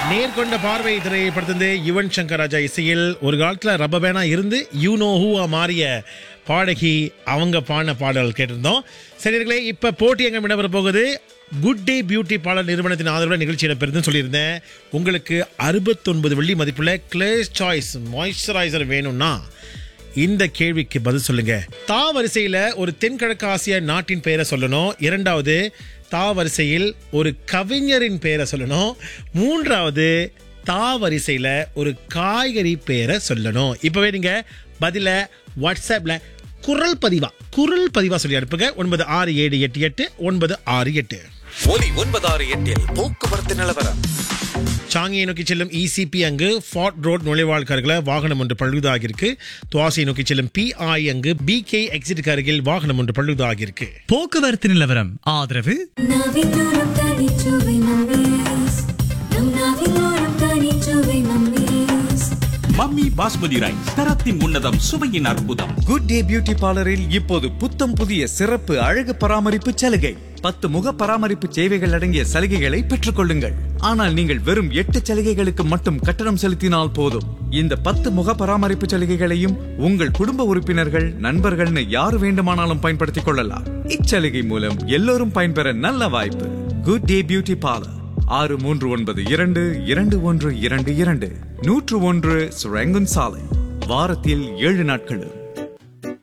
நேர்கொண்ட பார்வை திரைப்படத்திலிருந்து யுவன் சங்கர் ராஜா இசையில் ஒரு காலத்துல ரப்ப பேனா இருந்து யூ நோ ஹூவா மாறிய பாடகி அவங்க பாடின பாடல் கேட்டிருந்தோம் சரிங்களே இப்ப போட்டி எங்க இடம்பெற போகுது குட் டே பியூட்டி பார்லர் நிறுவனத்தின் ஆதரவுல நிகழ்ச்சி இடம்பெறுதுன்னு சொல்லியிருந்தேன் உங்களுக்கு அறுபத்தொன்பது வெள்ளி மதிப்புள்ள கிளேஸ் சாய்ஸ் மாய்ஸ்சரைசர் வேணும்னா இந்த கேள்விக்கு பதில் சொல்லுங்க தா வரிசையில ஒரு தென்கிழக்கு ஆசிய நாட்டின் பெயரை சொல்லணும் இரண்டாவது தா வரிசையில் ஒரு கவிஞரின் பெயரை சொல்லணும் மூன்றாவது தா வரிசையில ஒரு காய்கறி பெயரை சொல்லணும் இப்பவே நீங்க பதில வாட்ஸ்அப்ல குரல் பதிவா குரல் பதிவா சொல்லி அனுப்புங்க ஒன்பது ஆறு ஏழு எட்டு எட்டு ஒன்பது ஆறு எட்டு ஒலி ஒன்பதாறு எட்டில் போக்குவரத்து நிலவரம் சாங்கியை நோக்கி செல்லும் இசிபி அங்கு ஃபார்ட் ரோட் நுழைவாழ்கர்களை வாகனம் ஒன்று பழுதாகியிருக்கு துவாசியை நோக்கி செல்லும் பிஐ அங்கு பிகே எக்ஸிட்டுக்கு அருகில் வாகனம் ஒன்று பழுதாகியிருக்கு போக்குவரத்து நிலவரம் ஆதரவு நாவிலோரம் தனிச்சுவை மம்மீஸ் நம் நாவிலோரம் தனிச்சுவை மம்மீஸ் மம்மி பாஸ்மதி ரைஸ் தரத்தின் உன்னதம் சுவையின் அற்புதம் குட் டே பியூட்டி பார்லரில் இப்போது புத்தம் புதிய சிறப்பு அழகு பராமரிப்பு சலுகை பத்து முக பராமரிப்பு சேவைகள் அடங்கிய சலுகைகளை பெற்றுக் கொள்ளுங்கள் ஆனால் நீங்கள் வெறும் எட்டு சலுகைகளுக்கு மட்டும் கட்டணம் செலுத்தினால் போதும் இந்த பத்து முக பராமரிப்பு சலுகைகளையும் உங்கள் குடும்ப உறுப்பினர்கள் நண்பர்கள்னு யார் வேண்டுமானாலும் பயன்படுத்திக் கொள்ளலாம் இச்சலுகை மூலம் எல்லோரும் பயன்பெற நல்ல வாய்ப்பு குட் டே பியூட்டி பார்லர் ஆறு மூன்று ஒன்பது இரண்டு இரண்டு ஒன்று இரண்டு இரண்டு நூற்று ஒன்று சுரங்கன் சாலை வாரத்தில் ஏழு நாட்களும்